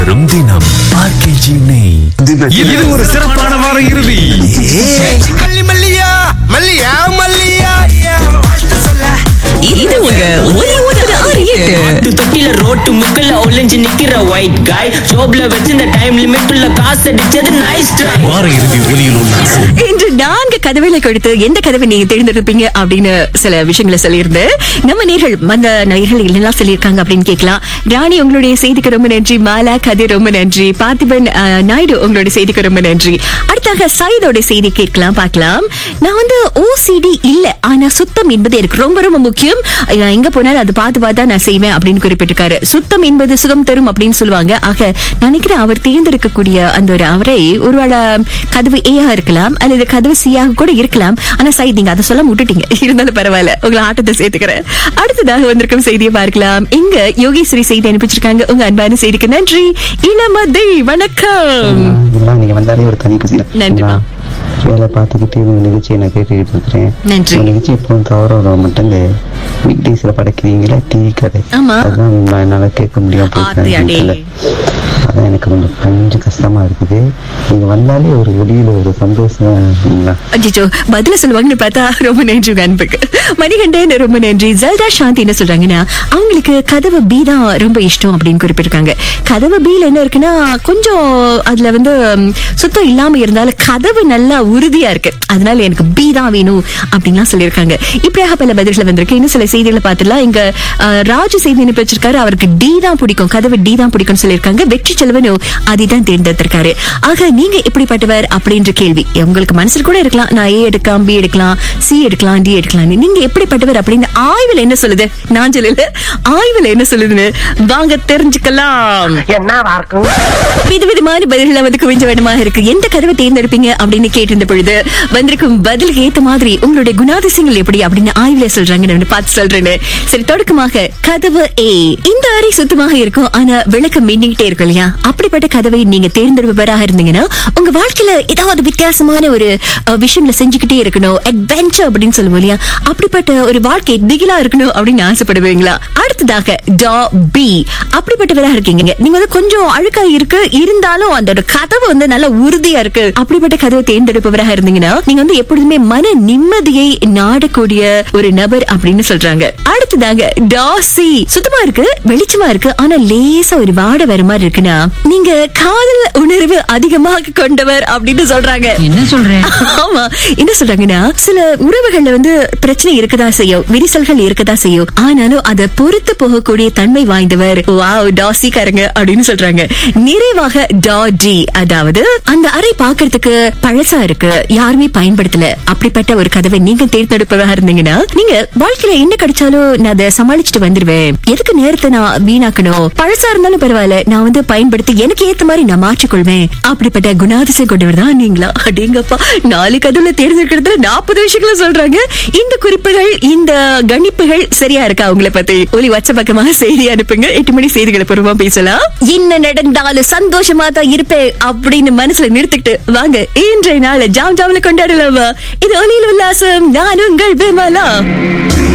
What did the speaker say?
வரும் தினம் ஆர்கேஜி நெய் இது ஒரு சிறப்பான வார இறுதி மல்லி மல்லியா மல்லியா மல்லியா இது உங்க ஒலி ஒன்பது ஆறு எட்டு பட்டு தொட்டில ரோட்டு முக்கல்ல ஒளிஞ்சு நிக்கிற ஒயிட் காய் ஜோப்ல வச்சிருந்த டைம் லிமிட் உள்ள காசு அடிச்சது நைஸ் ட்ரை வார இறுதி ஒலியில் உல்லாசம் இன்று நான்கு கதவுகளை கொடுத்து எந்த கதவை நீங்க தேர்ந்தெடுப்பீங்க அப்படின்னு சில விஷயங்களை சொல்லியிருந்து நம்ம நேர்கள் அந்த நேர்கள் என்னெல்லாம் சொல்லியிருக்காங்க அப்படின்னு கேட்கலாம் ராணி உங்களுடைய செய்திக்கு ரொம்ப நன்றி மாலா கதிர் ரொம்ப நன்றி பார்த்திபன் அஹ், நாயுடு உங்களுடைய செய்திக்கு ரொம்ப நன்றி அடுத்தாக சயிதோட செய்தி கேட்கலாம் பார்க்கலாம் நான் வந்து ஓசிடி இல்ல ஆனா சுத்தம் என்பது எனக்கு ரொம்ப ரொம்ப முக்கியம் நான் எங்க போனாலும் அது பார்த்து பார்த்தா நான் செய்வேன் அப்படின்னு குறிப்பிட்டிருக்காரு சுத்தம் என்பது சுகம் தரும் அப்படின்னு சொல்லுவாங்க ஆக நினைக்கிறேன் அவர் தேர்ந்தெடுக்கக்கூடிய அந்த ஒரு அவரை ஒருவேளை கதவு ஏயா இருக்கலாம் அல்லது கதவு சியாக கூட இருக்கலாம் ஆனா சைட் நீங்க அதை சொல்ல விட்டுட்டீங்க இருந்தாலும் பரவாயில்ல உங்களை ஆட்டத்தை சேர்த்துக்கிறேன் அடுத்ததாக வந்திருக்கும் செய்தியை பார்க்கலாம் இங்க யோகேஸ்வரி செய்தி அனுப்பிச்சிருக்காங்க உங்க அன்பான செய்திக்கு நன்றி இளமதி வணக்கம் இதெல்லாம் நீங்க வந்தாலே ஒரு தனி குசி நன்றிம்மா. வேலை பார்த்துக்கிட்டு உங்க நிகழ்ச்சியை நான் கேட்டுக்கிட்டு இருக்கிறேன் நன்றி. உங்க நிகழ்ச்சி எப்பவும் தவற வர மட்டும் இந்த வீக் டேஸ்ல படைக்கிறீங்களா டிவி கதை ஆமா. அதான் நான் என்னால கேட்க முடியாம ஆத்தி அடி. போயிருக்கேன் அதான் எனக்கு கொஞ்சம் கொஞ்சம் கஷ்டமா இருக்குது நீங்க வந்தாலே ஒரு வெளியில ஒரு சந்தோஷம் இருக்குங்களா? அஜிச்சோ பதில சொல்லுவாங்கன்னு பார்த்தா ரொம்ப நன்றி உங்க அன்புக்கு மணிகண்டன் ரொம்ப நன்றி ஜல்தா சாந்தி என்ன சொல்றாங்கன்னா அவங்களுக்கு கதவு பி தான் ரொம்ப இஷ்டம் அப்படின்னு குறிப்பிட்டிருக்காங்க கதவு பில என்ன இருக்குன்னா கொஞ்சம் அதுல வந்து ம், சுத்தம் இல்லாம இருந்தாலும் கதவு நல்லா உறுதியா இருக்கு அதனால எனக்கு பி தான் வேணும் அப்படின்லாம் சொல்லியிருக்காங்க இப்படியாக பல பதில்கள் வந்திருக்கு இன்னும் சில செய்திகளை பார்த்துலாம் இங்க அஹ், ராஜு செய்தி அனுப்பி வச்சிருக்காரு அவருக்கு டி தான் பிடிக்கும் கதவு டி தான் பிடிக்கும்னு சொல்லியிருக்காங்க வெற்றி செல்வனும் அதிதான் தேர்ந்தெடுத்திருக்காரு ஆக நீங்க எப்படிப்பட்டவர் அப்படின்ற கேள்வி உங்களுக்கு மனசுல கூட இருக்கலாம் நான் ஏ எடுக்கலாம் பி எடுக்கலாம் சி எடுக்கலாம் டி எடுக்கலாம் நீங்க எப்படிப்பட்டவர் அப்படின்னு ஆய்வுல என்ன சொல்லுது நான் சொல்லல ஆய்வுல என்ன சொல்லுதுன்னு வாங்க தெரிஞ்சுக்கலாம் என்னவா இருக்கும் விதவிதமான பதில்கள் வந்து குவிஞ்ச வேணுமா இருக்கு எந்த கதவை தேர்ந்தெடுப்பீங்க அப்படின்னு கேட்டிருந்த பொழுது வந்திருக்கும் பதிலுக்கு ஏத்த மாதிரி உங்களுடைய குணாதிசயங்கள் எப்படி அப்படின்னு ஆய்வுல சொல்றாங்க நான் பார்த்து சொல்றேன்னு சரி தொடக்கமாக கதவு ஏ இந்த அறை சுத்தமாக இருக்கும் ஆனா விளக்கு மின்னிக்கிட்டே இருக்கும் இல்லையா அப்படிப்பட்ட கதவை நீங்க தேர்ந்தெடுப்பவராக இருந்தீங்கன்னா உங்க வாழ்க்கையில ஏதாவது வித்தியாசமான ஒரு அஹ், விஷயங்களை செஞ்சுக்கிட்டே இருக்கணும் அட்வென்ச்சர் அப்படின்னு சொல்லுவோம் இல்லையா அப்படிப்பட்ட ஒரு வாழ்க்கை திகிலா இருக்கணும் அப்படின்னு ஆசைப்படுவீங்களா அடுத்ததாக டா பி அப்படிப்பட்டவராக இருக்கீங்க நீங்க வந்து கொஞ்சம் அழுக்கா இருக்கு இருந்தாலும் அந்த கதவு வந்து நல்ல உறுதியா இருக்கு அப்படிப்பட்ட கதவை தேர்ந்தெடுப்பவராக இருந்தீங்கன்னா நீங்க வந்து எப்பொழுதுமே மன நிம்மதியை நாடக்கூடிய ஒரு நபர் அப்படின்னு சொல்றாங்க அடுத்ததாக டாசி சுத்தமா இருக்கு வெளிச்சமா இருக்கு ஆனா லேசா ஒரு வாடை வர மாதிரி இருக்குன்னா நீங்க காதல் உணர்வு அதிகமாக கொண்டவர் அப்படின்னு சொல்றாங்க என்ன சொல்றேன் ஆமா என்ன சொல்றாங்கன்னா சில உறவுகள்ல வந்து பிரச்சனை இருக்கதா செய்யும் விரிசல்கள் இருக்கதா செய்யும் ஆனாலும் அதை பொறுத்து போகக்கூடிய தன்மை வாய்ந்தவர் வாவ் டாசிக்காரங்க அப்படின்னு சொல்றாங்க நிறைவாக டா டி அதாவது அந்த அறை பாக்குறதுக்கு பழசா இருக்கு யாருமே பயன்படுத்தல அப்படிப்பட்ட ஒரு கதவை நீங்க தேர்ந்தெடுப்பதாக இருந்தீங்கன்னா நீங்க வாழ்க்கையில என்ன கிடைச்சாலும் நான் அதை சமாளிச்சுட்டு வந்துருவேன் எதுக்கு நேரத்தை நான் வீணாக்கணும் பழசா இருந்தாலும் பரவாயில்ல நான் வந்து பயன்படுத்தி எனக்கு ஏத்த மாதிரி நான் மாற்றிக்கொள்வேன் அப்படிப்பட்ட குணாதிசயம் கொண்டவர் தான் நீங்களா அடேங்கப்பா நாலு கதவுல தேர்ந்தெடுக்கிறதுல நாற்பது விஷயங்களை சொல்றாங்க இந்த குறிப்புகள் இந்த கணிப்புகள் சரியா இருக்கா உங்களை பத்தி ஒலி வச்ச பக்கமாக செய்தி அனுப்புங்க எட்டு மணி செய்திகளை பூர்வமா பேசலாம் என்ன நடந்தாலும் சந்தோஷமா தான் இருப்பேன் அப்படின்னு மனசுல நிறுத்திட்டு வாங்க இன்றைய நாள் ஜாம் ஜாம்ல கொண்டாடலாமா இது ஒலியில் உல்லாசம் நான் உங்கள் விமலா